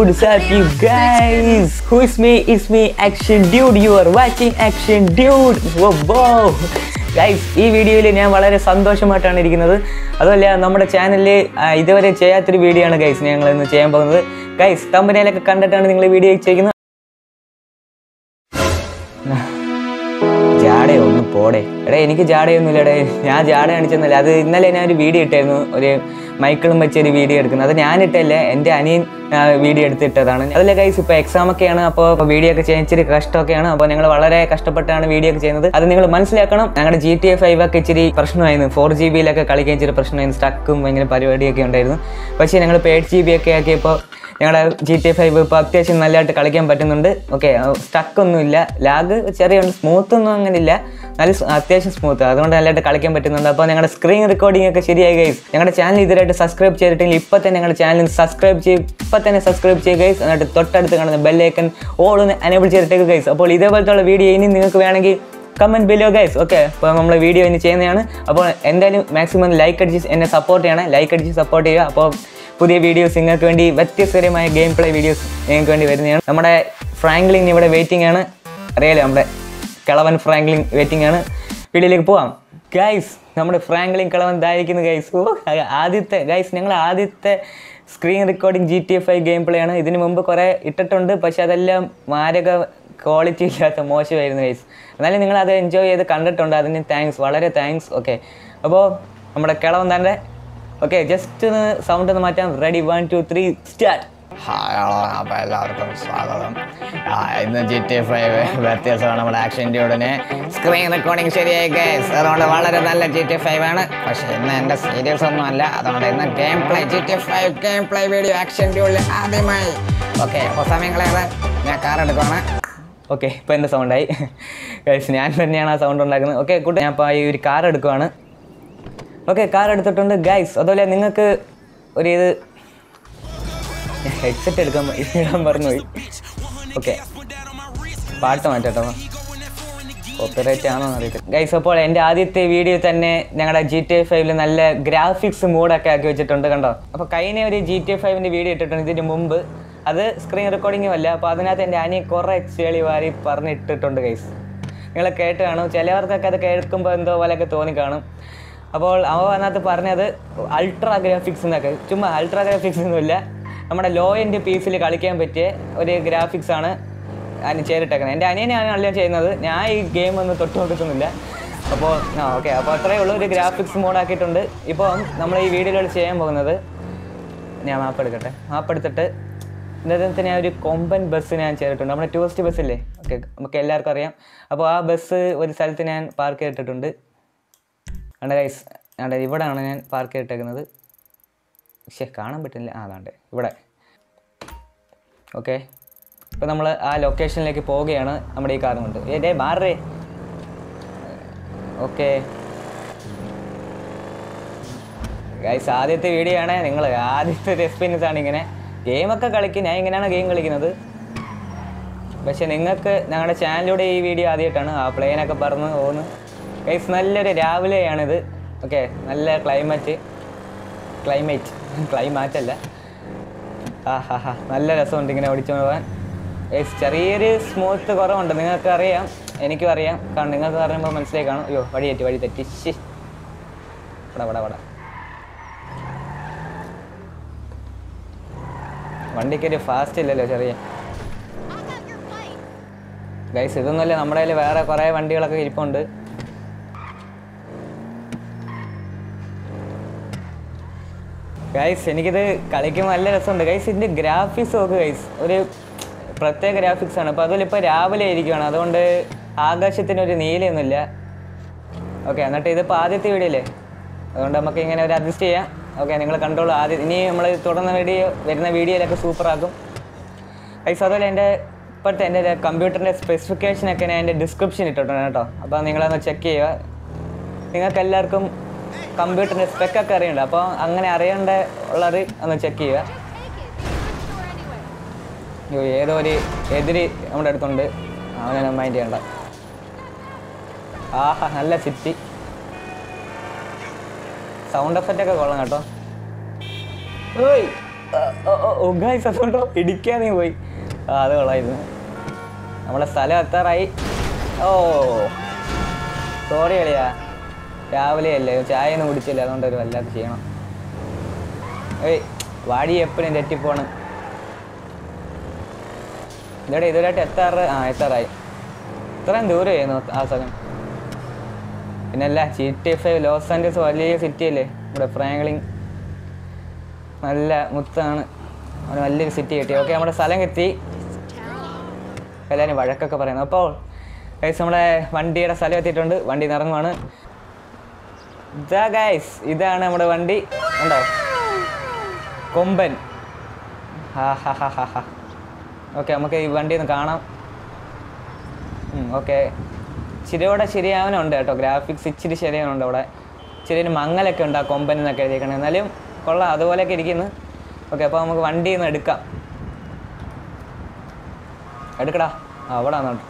what is up you guys? Who is me? It's me Action Dude. You are watching Action Dude. Wow, wow. Guys ഈ വീഡിയോയിൽ ഞാൻ വളരെ സന്തോഷമായിട്ടാണ് ഇരിക്കുന്നത് അതുമല്ല നമ്മുടെ ചാനലിൽ ഇതുവരെ ചെയ്യാത്തൊരു വീഡിയോ ആണ് ഗൈസ് ഞങ്ങൾ ഇന്ന് ചെയ്യാൻ പോകുന്നത് ഗൈസ് കമ്പനിയിലൊക്കെ കണ്ടിട്ടാണ് നിങ്ങൾ വീഡിയോ ചെയ്യുന്നത് ജാടയോ ഒന്ന് പോടെ എടാ എനിക്ക് ജാടയൊന്നുമില്ല എടേ ഞാൻ ജാട കാണിച്ചെന്നല്ല അത് ഇന്നലെ ഞാൻ ഒരു വീഡിയോ ഇട്ടായിരുന്നു ഒരു മൈക്കിളും വെച്ച് ഒരു വീഡിയോ എടുക്കുന്നത് അത് ഞാനിട്ടല്ലേ എൻ്റെ അനിയൻ ആ, വീഡിയോ എടുത്തിട്ടതാണ് അതിലെ കൈസ് ഇപ്പോൾ എക്സാം ഒക്കെയാണ് അപ്പോൾ വീഡിയോ ഒക്കെ ചെയ്യാൻ ഇച്ചിരി കഷ്ടമൊക്കെയാണ് അപ്പോൾ ഞങ്ങൾ വളരെ കഷ്ടപ്പെട്ടാണ് വീഡിയോ ഒക്കെ ചെയ്യുന്നത് അത് നിങ്ങൾ മനസ്സിലാക്കണം ഞങ്ങളുടെ ജി ടി എ ഫൈവ് ഒക്കെ ഇച്ചിരി പ്രശ്നമായിരുന്നു ഫോർ ജി ബിയിലൊക്കെ കളിക്കാൻ ഇച്ചിരി പ്രശ്നമായിരുന്നു സ്റ്റക്കും ഭയങ്കര പരിപാടിയൊക്കെ ഉണ്ടായിരുന്നു പക്ഷേ ഞങ്ങൾ ഇപ്പോൾ എയ്റ്റ് ജി ബി ഒക്കെ ആക്കിയപ്പോൾ ഞങ്ങളുടെ ജി ടി ഫൈവ് ഇപ്പോൾ അത്യാവശ്യം നല്ലതായിട്ട് കളിക്കാൻ പറ്റുന്നുണ്ട് ഓക്കെ സ്റ്റക്കൊന്നുമില്ല ലാഗ് ചെറിയ സ്മൂത്ത് ഒന്നും അങ്ങനെ ഇല്ല നല്ല സ് അത്യാവശ്യം സ്മൂത്ത് അതുകൊണ്ട് നല്ലതായിട്ട് കളിക്കാൻ പറ്റുന്നുണ്ട് അപ്പോൾ ഞങ്ങളുടെ സ്ക്രീൻ റെക്കോർഡിംഗ് ഒക്കെ ശരിയായി ഗൈസ് ഞങ്ങളുടെ ചാനൽ ഇതുവരായിട്ട് സബ്സ്ക്രൈബ് ചെയ്തിട്ടില്ലെങ്കിൽ ഇപ്പോൾ തന്നെ ഞങ്ങളുടെ ചാനൽ സബ്സ്ക്രൈബ് ചെയ്യും ഇപ്പോൾ തന്നെ സബ്സ്ക്രൈബ് ചെയ്യുക ഗൈസ് എന്നിട്ട് തൊട്ടടുത്ത് കാണുന്ന ബെല്ലൈക്കൻ ഓൾ ഒന്ന് എനേബിൾ ചെയ്തിട്ടേക്ക് ഗൈസ് അപ്പോൾ ഇതേപോലത്തെ വീഡിയോ ഇനി നിങ്ങൾക്ക് വേണമെങ്കിൽ കമൻറ്റ് ബിലോ ഗൈസ് ഓക്കെ അപ്പോൾ നമ്മൾ വീഡിയോ ഇനി ചെയ്യുന്നതാണ് അപ്പോൾ എന്തായാലും മാക്സിമം ലൈക്ക് അടിച്ച് എന്നെ സപ്പോർട്ട് ചെയ്യണം ലൈക്ക് അടിച്ച് സപ്പോർട്ട് ചെയ്യുക അപ്പോൾ പുതിയ വീഡിയോസ് നിങ്ങൾക്ക് വേണ്ടി വ്യത്യസ്തരമായ ഗെയിം പ്ലേ വീഡിയോസ് നിങ്ങൾക്ക് വേണ്ടി വരുന്നതാണ് നമ്മുടെ ഫ്രാങ്ക്ലിൻ ഇവിടെ വെയിറ്റിംഗ് ആണ് അറിയാലോ നമ്മുടെ കിളവൻ ഫ്രാങ്ക്ലിൻ വെയിറ്റിംഗ് ആണ് വീഡിയോയിലേക്ക് പോവാം ഗൈസ് നമ്മുടെ ഫ്രാങ്ക്ലിൻ കിളവൻ ഇതായിരിക്കുന്നു ഗൈസ് ഓ ആദ്യത്തെ ഗൈസ് ഞങ്ങൾ ആദ്യത്തെ screen recording G T F I game play ആണ് ഇതിനു മുമ്പ് കുറേ ഇട്ടിട്ടുണ്ട് പക്ഷെ അതെല്ലാം മാരക ക്വാളിറ്റി ഇല്ലാത്ത മോശമായിരുന്നു ഗൈസ് എന്നാലും നിങ്ങൾ അത് എൻജോയ് ചെയ്ത് കണ്ടിട്ടുണ്ട് അതിന് താങ്ക്സ് വളരെ താങ്ക്സ് ഓക്കെ അപ്പോൾ നമ്മുടെ കിളവൻ തന്നെ ഓക്കെ ജസ്റ്റ് ഒന്ന് സൗണ്ട് ഒന്ന് മാറ്റാം ready one two three start hi hello അപ്പോൾ എല്ലാവർക്കും സ്വാഗതം ആ, ഇന്ന് ജി ടി ഫൈവ് വ്യത്യാസമാണ് നമ്മുടെ ആക്ഷൻ ഡ്യൂഡിന് സ്ക്രീൻ റെക്കോർഡിംഗ് ശരിയായി ഗൈസ് അതുകൊണ്ട് വളരെ നല്ല ജി ടി ഫൈവ് ആണ് പക്ഷേ ഇന്ന് എൻ്റെ സീരിയസ് ഒന്നും അല്ല അതുകൊണ്ട് ഇന്ന് game play G T five game play video action ഡ്യൂഡിൽ ആദ്യമായി ഓക്കെ അപ്പോൾ സമയങ്ങളേത് ഞാൻ കാർ എടുക്കുവാണ് ഓക്കെ ഇപ്പോൾ എൻ്റെ സൗണ്ടായി ഗൈസ് ഞാൻ തന്നെയാണ് ആ സൗണ്ട് ഉണ്ടാക്കുന്നത് ഓക്കെ കൂട്ടി ഞാൻ ഇപ്പോൾ ഈ ഒരു കാർ എടുക്കുവാണ് ഓക്കെ കാർ എടുത്തിട്ടുണ്ട് ഗൈസ് അതുപോലെ നിങ്ങൾക്ക് ഒരു ഇത് ഹെഡ്സെറ്റ് എടുക്കാൻ പ- ഇടാൻ മറന്നുപോയി ഓക്കെ പാട്ട് മാറ്റാട്ടോ കോപ്പിറൈറ്റ് ആണോ അറിയത്തില്ല ഗൈസ് അപ്പോൾ എൻ്റെ ആദ്യത്തെ വീഡിയോ തന്നെ ഞങ്ങളുടെ ജി ടി എ ഫൈവിൽ നല്ല ഗ്രാഫിക്സ് മൂഡൊക്കെ ആക്കി വെച്ചിട്ടുണ്ട് കണ്ടോ അപ്പോൾ കഴിഞ്ഞ ഒരു ജി ടി എ ഫൈവിൻ്റെ വീഡിയോ ഇട്ടിട്ടുണ്ട് ഇതിന് മുമ്പ് അത് സ്ക്രീൻ റെക്കോർഡിങ്ങും അല്ല അപ്പോൾ അതിനകത്ത് എൻ്റെ അനി കുറേ ചെളി വാരി പറഞ്ഞിട്ടിട്ടുണ്ട് ഗൈസ് നിങ്ങൾ കേട്ട് കാണും ചിലവർക്കൊക്കെ അത് കേൾക്കുമ്പോൾ എന്തോ പോലെയൊക്കെ തോന്നി കാണും അപ്പോൾ അവ അതിനകത്ത് പറഞ്ഞത് അൾട്രാ ഗ്രാഫിക്സ് എന്നൊക്കെ ചുമ്മാ അൾട്രാ ഗ്രാഫിക്സ് ഒന്നുമില്ല നമ്മുടെ ലോ എൻഡ് പീസിൽ കളിക്കാൻ പറ്റിയ ഒരു ഗ്രാഫിക്സ് ആണ് അതിന് ചേരിട്ടേക്കുന്നത് എൻ്റെ അനിയനെയാണ് എല്ലാം ചെയ്യുന്നത് ഞാൻ ഈ ഗെയിം ഒന്നും തൊട്ട് നോക്കുന്നില്ല അപ്പോൾ ആ ഓക്കെ അപ്പോൾ അത്രയേ ഉള്ളൂ ഒരു ഗ്രാഫിക്സ് മോഡാക്കിയിട്ടുണ്ട് ഇപ്പോൾ നമ്മൾ ഈ വീഡിയോയിൽ ചെയ്യാൻ പോകുന്നത് ഞാൻ മാപ്പ് എടുക്കട്ടെ മാപ്പ് എടുത്തിട്ട് ഇന്നത്തെ ഞാൻ ഒരു കൊമ്പൻ ബസ് ഞാൻ ചെയ്തിട്ടുണ്ട് നമ്മുടെ ടൂറിസ്റ്റ് ബസ്സില്ലേ ഓക്കെ നമുക്ക് എല്ലാവർക്കും അറിയാം അപ്പോൾ ആ ബസ് ഒരു സ്ഥലത്ത് ഞാൻ പാർക്ക് ചെയ്തിട്ടുണ്ട് അവിടെ ഗൈസ് അവിടെ ഇവിടെയാണ് ഞാൻ പാർക്ക് ചെയ്തിട്ടേക്കുന്നത് പക്ഷേ കാണാൻ പറ്റില്ല ആ അതാണ്ട് ഇവിടെ ഓക്കെ ഇപ്പോൾ നമ്മൾ ആ ലൊക്കേഷനിലേക്ക് പോവുകയാണ് നമ്മുടെ ഈ കാറും കൊണ്ട് ഏ ഡേ മാറേ ഓക്കെ ഗൈസ് ആദ്യത്തെ വീഡിയോ ആണ് നിങ്ങൾ ആദ്യത്തെ ഒരു എക്സ്പീരിയൻസ് ആണ് ഇങ്ങനെ ഗെയിമൊക്കെ കളിക്കും ഞാൻ ഇങ്ങനെയാണ് ഗെയിം കളിക്കുന്നത് പക്ഷെ നിങ്ങൾക്ക് ഞങ്ങളുടെ ചാനലിലൂടെ ഈ വീഡിയോ ആദ്യമായിട്ടാണ് ആ പ്ലെയിനൊക്കെ പറന്ന് പോകുന്നു ഗൈസ് നല്ലൊരു രാവിലെയാണിത് ഓക്കെ നല്ല ക്ലൈമറ്റ് ക്ലൈമറ്റ് ക്ലൈമാറ്റ് അല്ല ആ ഹാ ഹാ നല്ല രസമുണ്ട് ഇങ്ങനെ ഓടിച്ചു പോകാൻ ഗൈസ് ചെറിയൊരു സ്മൂത്ത് കുറവുണ്ട് നിങ്ങൾക്ക് അറിയാം എനിക്കും അറിയാം കാരണം നിങ്ങൾക്ക് പറയുമ്പോൾ മനസ്സിലായി കാണും അയ്യോ വഴി തെറ്റി വഴി തെറ്റി ശ്ശി. ഇവിടെ ഇവിടെ ഇവിടെ വണ്ടിക്ക് ഒരു ഫാസ്റ്റ് ഇല്ലല്ലോ ചെറിയ ഗൈസ് ഇതൊന്നുമല്ല നമ്മുടെ കയ്യിൽ വേറെ കുറേ വണ്ടികളൊക്കെ ഇരിപ്പുണ്ട് ഗൈസ് എനിക്കിത് കളിക്കുമ്പോൾ നല്ല രസമുണ്ട് ഗൈസ് ഇതിൻ്റെ ഗ്രാഫിക്സ് നോക്ക് ഗൈസ് ഒരു പ്രത്യേക ഗ്രാഫിക്സ് ആണ് അപ്പോൾ അതുപോലെ ഇപ്പോൾ രാവിലെ ഇരിക്കുകയാണ് അതുകൊണ്ട് ആകാശത്തിന് ഒരു നീലയൊന്നുമില്ല ഓക്കെ എന്നിട്ട് ഇതിപ്പോൾ ആദ്യത്തെ വീഡിയോ അല്ലേ അതുകൊണ്ട് നമുക്ക് ഇങ്ങനെ ഒരു അഡ്ജസ്റ്റ് ചെയ്യാം ഓക്കെ നിങ്ങൾ കണ്ടോളൂ ആദ്യം ഇനി നമ്മൾ തുടർന്ന വീഡിയോ വരുന്ന വീഡിയോയിലൊക്കെ സൂപ്പറാക്കും ഗൈസ് അതുപോലെ എൻ്റെ ഇപ്പോഴത്തെ എൻ്റെ കമ്പ്യൂട്ടറിൻ്റെ സ്പെസിഫിക്കേഷനൊക്കെ ഞാൻ എൻ്റെ ഡിസ്ക്രിപ്ഷൻ ഇട്ടിട്ടുണ്ട് കേട്ടോ അപ്പോൾ നിങ്ങളൊന്ന് ചെക്ക് ചെയ്യുക നിങ്ങൾക്ക് എല്ലാവർക്കും കമ്പ്യൂട്ടറിൻ്റെ സ്പെക്കൊക്കെ അറിയണ്ട അപ്പോൾ അങ്ങനെ അറിയേണ്ട ഉള്ളത് ഒന്ന് ചെക്ക് ചെയ്യുക അയ്യോ ഏതോ ഒരു എതിര് നമ്മുടെ അടുത്തുണ്ട് അവനെ മൈൻഡ് ചെയ്യണ്ട ആഹാ നല്ല സിറ്റി സൗണ്ട് എഫക്റ്റ് ഒക്കെ കൊള്ളാം കേട്ടോ ഓയ് ഓ ഗൈസ് അതുകൊണ്ടോ ഇടിക്കാതെ പോയി ആ അത് കൊള്ളായിരുന്നു നമ്മളെ സ്ഥലം എത്താറായി ഓ സോറി കളിയാ രാവിലെ അല്ലേ ചായ ഒന്നും കുടിച്ചില്ല അതുകൊണ്ട് ഒരു വല്ലാത്ത ചെയ്യണം ഏയ് വാടി എപ്പോഴും തെറ്റിപ്പോണ് ഇതോടെ ഇതുവരായിട്ട് എത്താറ് ആ എത്താറായി ഇത്രയും ദൂരമായിരുന്നു ആ സ്ഥലം പിന്നെ അല്ല G T F I Los Angeles വലിയ സിറ്റി അല്ലേ ഇവിടെ ഫ്രാങ്ക്ലിൻ നല്ല മുത്താണ് അവിടെ വലിയൊരു സിറ്റി കിട്ടി ഓക്കെ നമ്മുടെ സ്ഥലം എത്തി എല്ലാവരും വഴക്കൊക്കെ പറയുന്നു അപ്പോൾ ഗൈസ് നമ്മുടെ വണ്ടിയുടെ സ്ഥലം എത്തിയിട്ടുണ്ട് വണ്ടി നിറങ്ങുവാണ് ഇതാ ഗൈസ് ഇതാണ് നമ്മുടെ വണ്ടി ഉണ്ടോ കൊമ്പൻ ഹാ ഹാ ഹാ ഹാ ഹാ ഓക്കെ നമുക്ക് ഈ വണ്ടി ഒന്ന് കാണാം ഓക്കെ ഇച്ചിരി കൂടെ ശരിയാവാനുണ്ട് കേട്ടോ ഗ്രാഫിക്സ് ഇച്ചിരി ശരിയാവുന്നുണ്ട് അവിടെ ഇച്ചിരി ഒരു മങ്ങലൊക്കെ ഉണ്ട് ആ കൊമ്പൻ എന്നൊക്കെ എഴുതിയേക്കണേ എന്നാലും കൊള്ളാം അതുപോലെയൊക്കെ ഇരിക്കുന്നു ഓക്കെ അപ്പോൾ നമുക്ക് വണ്ടിയിൽ നിന്ന് എടുക്കാം എടുക്കടാ ആ അവിടെ വന്നോട്ട്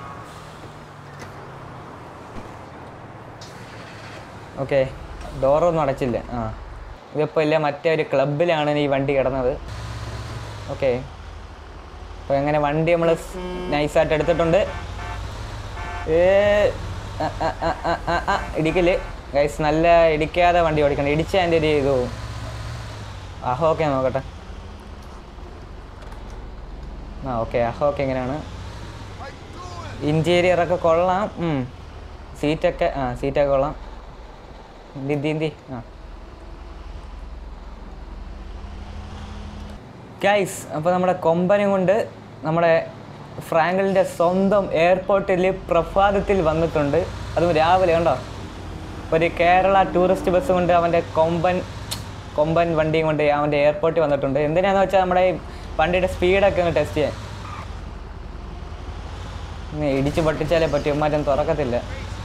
ഓക്കെ ഡോറൊന്നും അടച്ചില്ല ആ ഇതിപ്പോൾ ഇല്ല മറ്റേ ഒരു ക്ലബിലാണ് ഈ വണ്ടി കിടന്നത് ഓക്കെ അപ്പോൾ എങ്ങനെ വണ്ടി നമ്മൾ നൈസായിട്ട് എടുത്തിട്ടുണ്ട് ഏ, ആ, ആ, ആ, ആ, ആ, ആ, ഇടിക്കല് ഗൈസ് നല്ല ഇടിക്കാതെ വണ്ടി ഓടിക്കണം ഇടിച്ച എൻ്റെ ഒരു ഇത് പോവും അഹോ ഓക്കെ നോക്കട്ടെ ആ ഓക്കെ അഹോ ഒക്കെ എങ്ങനെയാണ് ഇൻറ്റീരിയർ ഒക്കെ കൊള്ളാം ഉം. സീറ്റൊക്കെ ആ സീറ്റൊക്കെ കൊള്ളാം ഇന്തി ഇന്തി ഇന്തി ആ ഗൈസ് അപ്പോൾ നമ്മുടെ കൊമ്പനും കൊണ്ട് നമ്മുടെ ഫ്രാങ്കലിൻ്റെ സ്വന്തം എയർപോർട്ടിൽ പ്രഭാതത്തിൽ വന്നിട്ടുണ്ട് അതും രാവിലെ കണ്ടോ ഒരു കേരള ടൂറിസ്റ്റ് ബസ് കൊണ്ട് അവൻ്റെ കൊമ്പൻ കൊമ്പൻ വണ്ടിയും കൊണ്ട് അവൻ്റെ എയർപോർട്ടിൽ വന്നിട്ടുണ്ട് എന്തിനാന്ന് വെച്ചാൽ നമ്മുടെ ഈ വണ്ടിയുടെ സ്പീഡൊക്കെ ഒന്ന് ടെസ്റ്റ് ചെയ്യാൻ ഇനി ഇടിച്ച് പൊട്ടിച്ചാലേ പറ്റും ഉമ്മാറ്റം തുറക്കത്തില്ല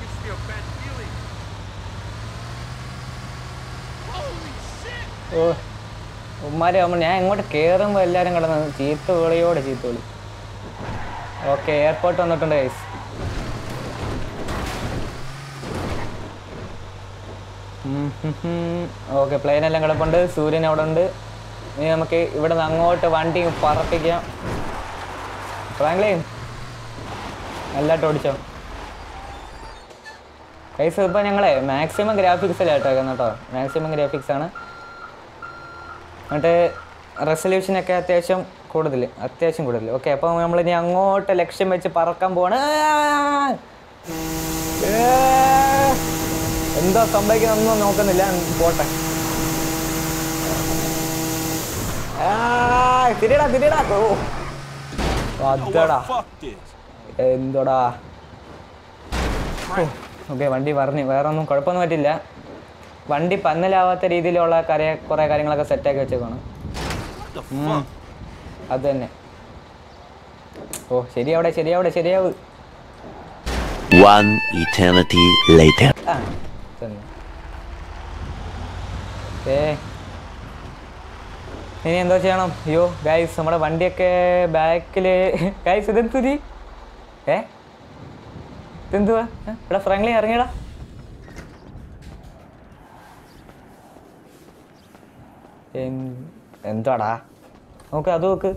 ഓ ഉമ്മാരെ ആകുമ്പോൾ ഞാൻ ഇങ്ങോട്ട് കയറുമ്പോൾ എല്ലാവരും കിടന്ന് ചീത്ത വിളിയോടെ ചീത്ത വിളി ഓക്കെ എയർപോർട്ട് വന്നിട്ടുണ്ട് ഗൈസ് ഓക്കെ പ്ലെയിൻ എല്ലാം കിടപ്പുണ്ട് സൂര്യൻ അവിടെ ഉണ്ട് ഇനി നമുക്ക് ഇവിടെ നിന്ന് അങ്ങോട്ട് വണ്ടി പറപ്പിക്കാം ഫ്രാങ്ക്ലിൻ നല്ലതായിട്ട് ഓടിച്ചോ കൈസ് ഇപ്പോൾ ഞങ്ങളെ മാക്സിമം ഗ്രാഫിക്സിലായിട്ടോ കേട്ടോ മാക്സിമം ഗ്രാഫിക്സ് ആണ് എന്നിട്ട് റെസൊല്യൂഷനൊക്കെ അത്യാവശ്യം കൂടുതൽ അത്യാവശ്യം കൂടുതൽ ഓക്കെ അപ്പോൾ നമ്മൾ ഇനി അങ്ങോട്ട് ലക്ഷ്യം വെച്ച് പറക്കാൻ പോവാണ് ഏ, എന്തോ സംഭവിക്കുന്നൊന്നും നോക്കുന്നില്ല പോട്ടെ ആ, തിരിയടാ തിരിയടാ ഓ അതടാ എന്തോടാ ഓക്കെ വണ്ടി പറഞ്ഞു വേറെ ഒന്നും കുഴപ്പമൊന്നും പറ്റില്ല വണ്ടി പന്നലാവാത്ത രീതിയിലുള്ള കര കുറേ കാര്യങ്ങളൊക്കെ സെറ്റാക്കി വെച്ചേക്കാണ് ഉം. അത് തന്നെ ഓ ശരിയാവിടെ ശരിയാവിടെ ശരിയാവ് One eternity later. ആ തന്നെ ഏ ഇനി എന്തോ ചെയ്യണം അയ്യോ ഗൈസ് നമ്മുടെ വണ്ടിയൊക്കെ ബാക്കിൽ ഗൈസ് ഇതെന്തുരി ഏ ഇതെന്തുവാ ഏ, ഇവിടെ ഫ്രാങ്ക്ലി ഇറങ്ങിയടാ എൻ- എന്തുവാടാ നോക്ക് അത് നോക്ക്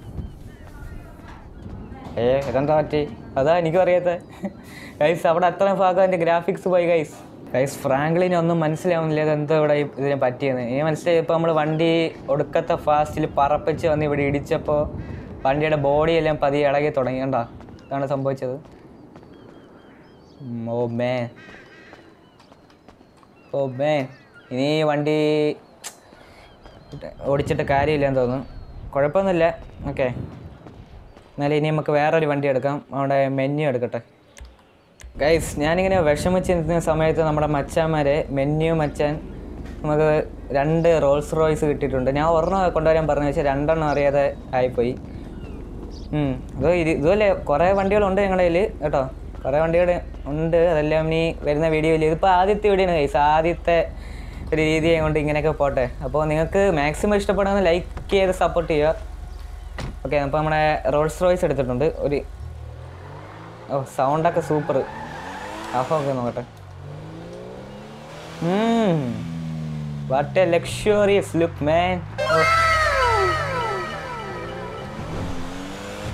ഏ ഇതെന്താ പറ്റി അതാ എനിക്കും അറിയാത്ത ഗൈസ് അവിടെ അത്രയും ഭാഗം എൻ്റെ ഗ്രാഫിക്സ് പോയി ഗൈസ് ഗൈസ് ഫ്രാങ്ക്ലിന് ഒന്നും മനസ്സിലാവുന്നില്ല ഇതെന്തോ ഇവിടെ ഈ ഇതിന് പറ്റിയെന്ന് ഇനി മനസ്സിലായി ഇപ്പോൾ നമ്മൾ വണ്ടി ഒടുക്കത്തെ ഫാസ്റ്റിൽ പറപ്പിച്ച് വന്ന് ഇവിടെ ഇടിച്ചപ്പോൾ വണ്ടിയുടെ ബോഡി എല്ലാം പതിയെ ഇളകി തുടങ്ങി കണ്ടോ ഇതാണ് സംഭവിച്ചത് ഉം, ഓ മേ ഓ മേ ഇനി ഈ വണ്ടി ഓടിച്ചിട്ട് കാര്യമില്ലെന്ന് തോന്നുന്നു കുഴപ്പമൊന്നുമില്ല ഓക്കെ എന്നാലും ഇനി നമുക്ക് വേറൊരു വണ്ടി എടുക്കാം അവിടെ മെന്യു എടുക്കട്ടെ ഗൈസ് ഞാനിങ്ങനെ വിഷമിച്ച് നിൽക്കുന്ന സമയത്ത് നമ്മുടെ മച്ചാന്മാരെ മെന്യു മച്ചാൻ നമുക്ക് രണ്ട് റോൾസ് റോയ്സ് കിട്ടിയിട്ടുണ്ട് ഞാൻ ഒരെണ്ണം കൊണ്ടുവരാൻ പറഞ്ഞു പക്ഷേ രണ്ടെണ്ണം അറിയാതെ ആയിപ്പോയി ഉം. ഇത് ഇത് ഇതുപോലെ കുറേ വണ്ടികളുണ്ട് ഞങ്ങളുടെ കയ്യിൽ കേട്ടോ കുറേ വണ്ടികൾ ഉണ്ട് അതെല്ലാം ഇനി വരുന്ന വീഡിയോയിൽ ഇതിപ്പോൾ ആദ്യത്തെ വീഡിയോ ആണ് ഗൈസ് ആദ്യത്തെ ഒരു രീതി കൊണ്ട് ഇങ്ങനെയൊക്കെ പോട്ടെ അപ്പോൾ നിങ്ങൾക്ക് മാക്സിമം ഇഷ്ടപ്പെടുന്ന ലൈക്ക് ചെയ്ത് സപ്പോർട്ട് ചെയ്യുക ഓക്കെ അപ്പോൾ നമ്മുടെ റോൾസ് റോയ്സ് എടുത്തിട്ടുണ്ട് ഒരു ഓ സൗണ്ടൊക്കെ സൂപ്പർ അഫോ ഒക്കെ നോക്കട്ടെ what a luxurious look man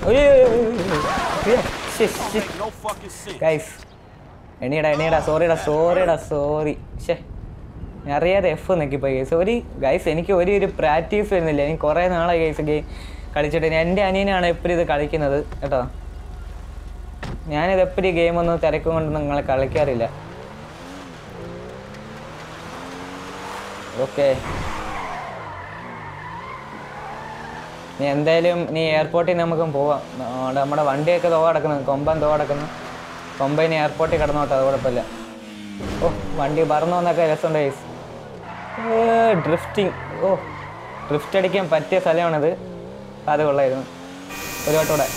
guys എണീടാ എണീടാ സോറിടാ സോറിടാ സോറി ഷേ ഞാൻ അറിയാതെ എഫ് നോക്കിപ്പോയി ഗൈസ് ഒരു ഗൈസ് എനിക്ക് ഒരു ഒരു പ്രാക്ടീസ് വരുന്നില്ല എനിക്ക് കുറേ നാളായി ഗൈസ് ഗെയിം കളിച്ചിട്ട് ഇനി എൻ്റെ അനിയനാണ് എപ്പോഴും ഇത് കളിക്കുന്നത് കേട്ടോ ഞാനിത് എപ്പോഴും ഗെയിമൊന്നും തിരക്കും കൊണ്ട് നിങ്ങളെ കളിക്കാറില്ല ഓക്കെ നീ എന്തായാലും നീ എയർപോർട്ടിൽ നമുക്ക് പോവാം നമ്മുടെ- നമ്മുടെ വണ്ടിയൊക്കെ തോ കിടക്കുന്നു കൊമ്പൻ തോ കിടക്കുന്നു കൊമ്പൻ എയർപോർട്ടിൽ കിടന്നോട്ടെ അത് കുഴപ്പമില്ല ഓ വണ്ടി പറന്നു വന്നൊക്കെ രസമുണ്ട് ഗൈസ് ഡ്രിഫ്റ്റിംഗ് ഓ ഡ്രിഫ്റ്റ് അടിക്കാൻ പറ്റിയ സ്ഥലമാണിത് അത് കൊള്ളായിരുന്നു ഒരു വട്ടൂടെ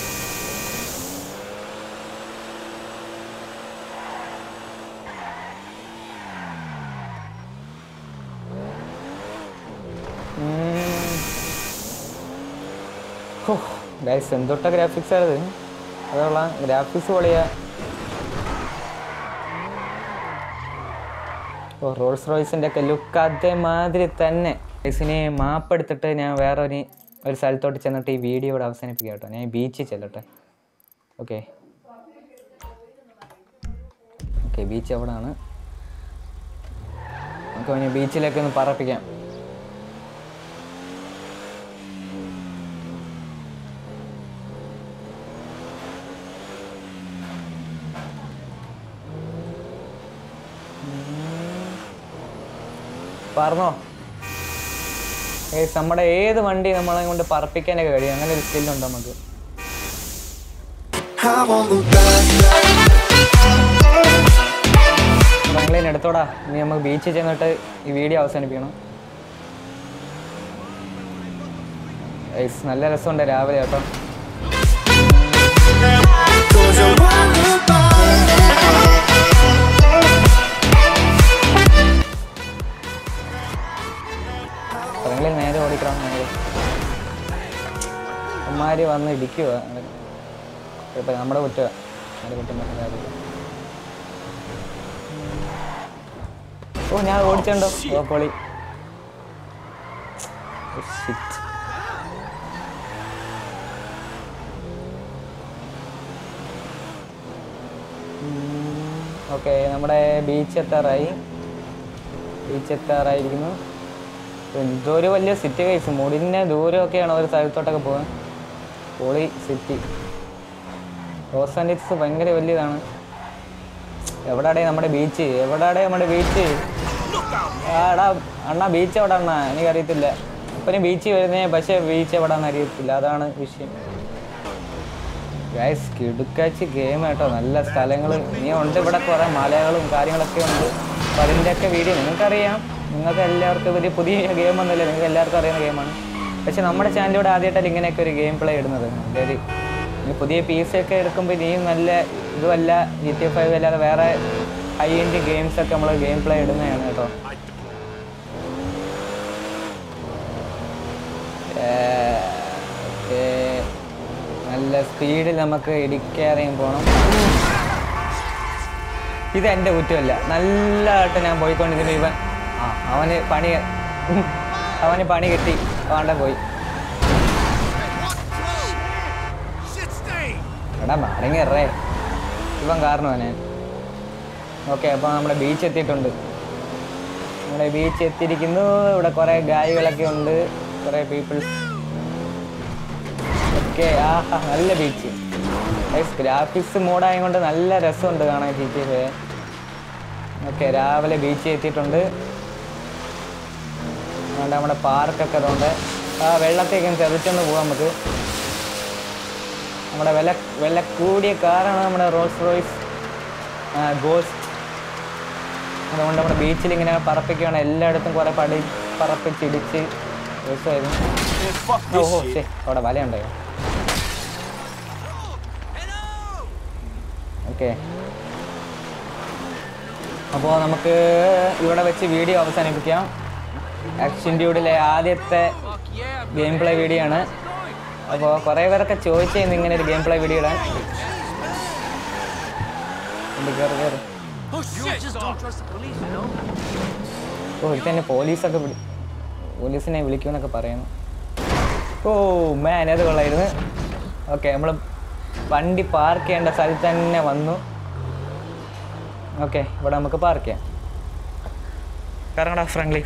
ഗൈസ് എന്തൊട്ട ഗ്രാഫിക്സ് ആയത് അതുള്ള ഗ്രാഫിക്സ് പൊളിയാ ഓ റോൾസ് റോയ്സിൻ്റെ ഒക്കെ ലുക്ക് അതേമാതിരി തന്നെ ഗൈസിനെ മാപ്പ് എടുത്തിട്ട് ഞാൻ വേറെ ഒരു ഒരു സ്ഥലത്തോട്ട് ചെന്നിട്ട് ഈ വീഡിയോ ഇവിടെ അവസാനിപ്പിക്കാം കേട്ടോ ഞാൻ ബീച്ചിൽ ചെല്ലട്ടെ ഓക്കെ ഓക്കെ ബീച്ച് എവിടെയാണ് നമുക്ക് പിന്നെ ബീച്ചിലേക്ക് ഒന്ന് പറപ്പിക്കാം പറഞ്ഞോ ഏയ് നമ്മുടെ ഏത് വണ്ടി നമ്മളെ കൊണ്ട് പറപ്പിക്കാനൊക്കെ കഴിയും അങ്ങനെ ഒരു സ്കില്ലുണ്ട് നമുക്ക് ബാംഗ്ലീൻ എടുത്തോടാ ഇനി നമുക്ക് ബീച്ചിൽ ചെന്നിട്ട് ഈ വീഡിയോ അവസാനിപ്പിക്കണം ഏയ്സ്, നല്ല രസമുണ്ട് രാവിലെ കേട്ടോ ബാംഗ്ലീൻ നേരെ ഓടിക്കണം നേരെ അമ്മമാര് വന്ന് ഇടിക്കുക ഇപ്പം നമ്മുടെ കുറ്റ നമ്മുടെ കുറ്റം പറഞ്ഞ കാര്യമില്ല ഓ ഞാൻ ഓടിച്ചുണ്ടോ ഓ പൊളി ഓ, shit. ഓക്കെ നമ്മുടെ ബീച്ച് എത്താറായി ബീച്ച് എത്താറായിരിക്കുന്നു എന്തോ ഒരു വലിയ സിറ്റി കൈസ് മുടിൻ്റെ ദൂരമൊക്കെയാണ് ഒരു സ്ഥലത്തോട്ടൊക്കെ പോകാൻ പൊളി സിറ്റി ലോസ് ആൻഡൽസ് ഭയങ്കര വലിയതാണ് എവിടാടേ നമ്മുടെ ബീച്ച് എവിടാടേ നമ്മുടെ ബീച്ച് ആടാ അണ്ണാ ബീച്ച് എവിടെ അണ്ണാ എനിക്കറിയത്തില്ല ഇപ്പം ബീച്ച് വരുന്നേ പക്ഷേ ബീച്ച് എവിടാന്ന് അറിയത്തില്ല അതാണ് വിഷയം ഗൈസ് കിടുക്കാച്ച് ഗെയിം കേട്ടോ നല്ല സ്ഥലങ്ങൾ ഇനി ഉണ്ട് ഇവിടെ കുറേ മലകളും കാര്യങ്ങളൊക്കെ ഉണ്ട് അപ്പോൾ അതിൻ്റെയൊക്കെ വീഡിയോ നിങ്ങൾക്കറിയാം നിങ്ങൾക്ക് എല്ലാവർക്കും ഒരു പുതിയ ഗെയിം ഒന്നുമില്ല നിങ്ങൾക്ക് എല്ലാവർക്കും അറിയുന്ന ഗെയിമാണ് പക്ഷെ നമ്മുടെ ചാനലിലൂടെ ആദ്യമായിട്ടല്ല ഇങ്ങനെയൊക്കെ ഒരു ഗെയിം പ്ലേ ഇടുന്നത് അതായത് ഇനി പുതിയ പി സി ഒക്കെ എടുക്കുമ്പോൾ ഇനിയും നല്ല ഇതുമല്ല ജി ടി ഫൈവ് അല്ലാതെ വേറെ ഹൈ എൻഡ് ഗെയിംസ് ഒക്കെ നമ്മൾ ഗെയിം പ്ലേ ഇടുന്നതാണ് കേട്ടോ ഓക്കേ. നല്ല സ്പീഡിൽ നമുക്ക് ഇടിക്കാതെയും പോകണം ഇത് എൻ്റെ കുറ്റമല്ല നല്ലതായിട്ട് ഞാൻ പോയിക്കൊണ്ടിരുന്നു ഇവൻ ആ അവന് പണി അവന് പണി കിട്ടി വേണ്ട പോയി എടാ മടങ്ങിറേ ഇവൻ കാരണമാണ് ഞാൻ ഓക്കെ അപ്പോൾ നമ്മുടെ ബീച്ച് എത്തിയിട്ടുണ്ട് നമ്മുടെ ബീച്ച് എത്തിയിരിക്കുന്നു ഇവിടെ കുറേ ഗായികളൊക്കെ ഉണ്ട് കുറേ പീപ്പിൾസ് ഓക്കെ ആഹാ നല്ല ബീച്ച് ഗ്രാഫിക്സ് മോഡായത് കൊണ്ട് നല്ല രസമുണ്ട് കാണാൻ ജി ടി ഓക്കെ രാവിലെ ബീച്ച് എത്തിയിട്ടുണ്ട് അതുകൊണ്ട് നമ്മുടെ പാർക്കൊക്കെ അതുകൊണ്ട് ആ വെള്ളത്തേക്ക് ചെറുച്ചൊന്ന് പോകാം നമുക്ക് നമ്മുടെ വില വില കൂടിയ കാറാണ് നമ്മുടെ റോൾസ് റോയ്സ് ഗോസ്റ്റ് അതുകൊണ്ട് നമ്മുടെ ബീച്ചിൽ ഇങ്ങനെ പറപ്പിക്കുകയാണ് എല്ലായിടത്തും കുറേ പടി പറപ്പിച്ചിടിച്ച് രസമായിരുന്നു ഓഹോ ശരി അവിടെ വലയുണ്ടായോ ഓക്കെ അപ്പോൾ നമുക്ക് ഇവിടെ വെച്ച് വീഡിയോ അവസാനിപ്പിക്കാം ആക്ഷൻ ഡ്യൂഡിലെ ആദ്യത്തെ ഗെയിം പ്ലേ വീഡിയോ ആണ് അപ്പോൾ കുറേ പേരൊക്കെ ചോദിച്ചിരുന്നു ഇങ്ങനെ ഒരു ഗെയിം പ്ലേ വീഡിയോ ഇടാൻ ഉണ്ട്, കേറ്, കേറ്. ഓ ഇത് തന്നെ പോലീസൊക്കെ വിളി പോലീസിനെ വിളിക്കുമെന്നൊക്കെ പറയുന്നു ഓ മാൻ അത് കൊള്ളായിരുന്നു ഓക്കെ നമ്മൾ വണ്ടി പാർക്ക് ചെയ്യേണ്ട സ്ഥലത്ത് തന്നെ വന്നു ഓക്കെ ഇവിടെ നമുക്ക് പാർക്ക് ചെയ്യാം കറങ്ങടാ ഫ്രാങ്ക്ലി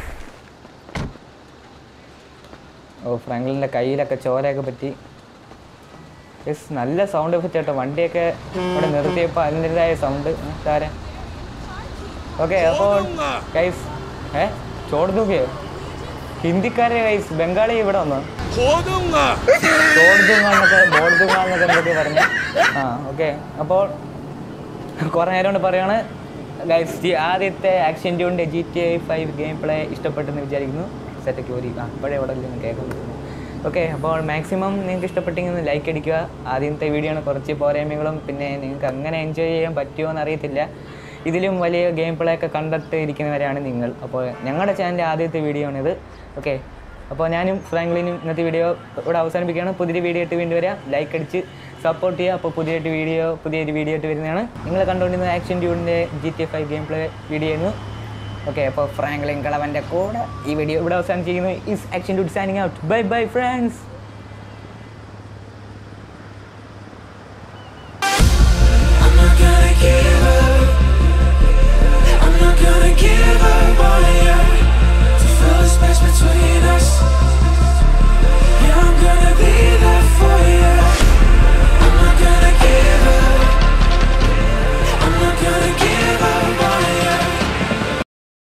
ഓ ഫ്രാങ്ക്ലിൻ്റെ കയ്യിലൊക്കെ ചോരയൊക്കെ പറ്റി യെസ് നല്ല സൗണ്ട് എഫക്റ്റ് കേട്ടോ വണ്ടിയൊക്കെ ഇവിടെ നിർത്തിയപ്പോൾ അതിൻ്റെതായ സൗണ്ട് താരെ ഓക്കെ അപ്പോൾ ഗൈസ് ഏ ചോടുതൂക്കയോ ഹിന്ദിക്കാരെ ഗൈസ് ബംഗാളി ഇവിടെ വന്നു ചോടുതൂങ്ങാന്നൊക്കെ ബോർഡുങ്ങാന്നൊക്കെ എന്തൊക്കെ പറഞ്ഞു ആ ഓക്കെ അപ്പോൾ കുറേ നേരം കൊണ്ട് പറയാണ് ഗൈസ് ഈ ആദ്യത്തെ ആക്ഷൻ ട്യൂണിൻ്റെ G T I five game play ഇഷ്ടപ്പെട്ടെന്ന് വിചാരിക്കുന്നു സെറ്റൊക്കെ ഒരു ആ ഇപ്പോഴേ ഇവിടെ നിന്ന് കേൾക്കാൻ പറ്റുന്നു ഓക്കെ അപ്പോൾ മാക്സിമം നിങ്ങൾക്ക് ഇഷ്ടപ്പെട്ടെങ്കിൽ ലൈക്ക് അടിക്കുക ആദ്യത്തെ വീഡിയോ ആണ് കുറച്ച് പോരായ്മകളും പിന്നെ നിങ്ങൾക്ക് അങ്ങനെ എൻജോയ് ചെയ്യാൻ പറ്റുമോ എന്ന് അറിയത്തില്ല ഇതിലും വലിയ ഗെയിം പ്ലേ ഒക്കെ കണ്ടിട്ട് ഇരിക്കുന്നവരാണ് നിങ്ങൾ അപ്പോൾ ഞങ്ങളുടെ ചാനലിൻ്റെ ആദ്യത്തെ വീഡിയോ ആണിത് ഓക്കെ അപ്പോൾ ഞാനും ഫ്രാങ്ക്ലിനും ഇന്നത്തെ വീഡിയോ ഇവിടെ അവസാനിപ്പിക്കുകയാണ് പുതിയൊരു വീഡിയോ ആയിട്ട് വീണ്ടും വരാം ലൈക്ക് അടിച്ച് സപ്പോർട്ട് ചെയ്യുക അപ്പോൾ പുതിയൊരു വീഡിയോ പുതിയൊരു വീഡിയോ ആയിട്ട് വരുന്നതാണ് നിങ്ങൾ കണ്ടുകൊണ്ടിരുന്ന ആക്ഷൻ ട്യൂണിൻ്റെ G T five game play video ആയിരുന്നു ഓക്കെ അപ്പോൾ ഫ്രാങ്ക്ലിൻ കളവൻ്റെ കൂടെ ഈ വീഡിയോ ഇവിടെ അവസാനിച്ചിരിക്കുന്നു is action dude signing out bye bye friends